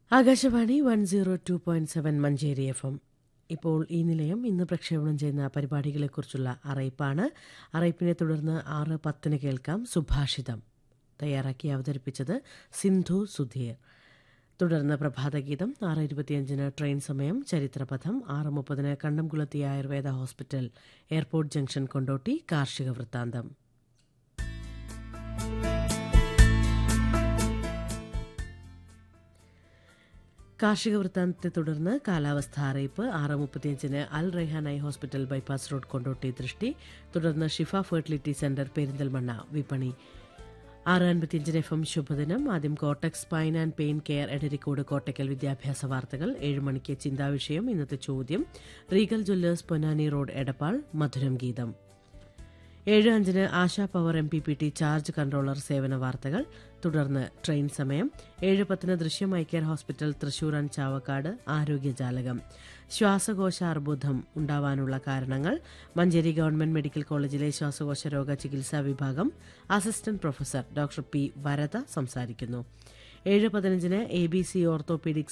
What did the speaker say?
Akashvani one zero two point seven Manjeri F M ഇപ്പോൾ ഈ നിലയം ഇന്ന് പ്രക്ഷേപണം ചെയ്യുന്ന പരിപാടികളെക്കുറിച്ചുള്ള അറിയിപ്പാണ് അറിയിപ്പിനെ തുടർന്ന് ആറ് പത്തിന് കേൾക്കാം സുഭാഷിതം തയ്യാറാക്കി അവതരിപ്പിച്ചത് സിന്ധു സുധീർ തുടർന്ന് പ്രഭാതഗീതം ആറ് ഇരുപത്തിയഞ്ചിന് ട്രെയിൻ സമയം ചരിത്രപഥം ആറ് മുപ്പതിന് Kandamkulathi Ayurveda hospital airport junction Kondotty കാർഷിക വൃത്താന്തം കാർഷിക വൃത്താന്തത്തെ തുടർന്ന് കാലാവസ്ഥ അറിയിപ്പ് ആറ് മുപ്പത്തിയഞ്ചിന് Al Rehan eye hospital bypass road Kondotty ദൃഷ്ടി തുടർന്ന് ഷിഫ ഫെർട്ടിലിറ്റി സെന്റർ പെരിന്തൽമണ്ണ വിപണി ആറ് അൻപത്തിയഞ്ചിന് എഫ് എം ശുഭദിനം ആദ്യം Kottak spine and pain care Edarikode Kottakkal വിദ്യാഭ്യാസ വാർത്തകൾ ഏഴ് മണിക്ക് ചിന്താവിഷയം ഇന്നത്തെ ചോദ്യം Regal jewellers Ponnani road Edappal മധുരം ഗീതം ഏഴ് അഞ്ചിന് Asha power M P P T charge controller സേവന വാർത്തകൾ തുടർന്ന് ട്രെയിൻ സമയം ഏഴ് പത്തിന് ദൃശ്യം eye care hospital Thrissur and Chavakkad ആരോഗ്യജാലകം ശ്വാസകോശ അർബുദം ഉണ്ടാവാനുള്ള കാരണങ്ങൾ മഞ്ചേരി ഗവൺമെന്റ് മെഡിക്കൽ കോളേജിലെ ശ്വാസകോശ രോഗ ചികിത്സാ വിഭാഗം assistant professor doctor P Varada സംസാരിക്കുന്നു ഏഴ് പതിനഞ്ചിന് എ ബി സി ഓർത്തോപീഡിക്സ്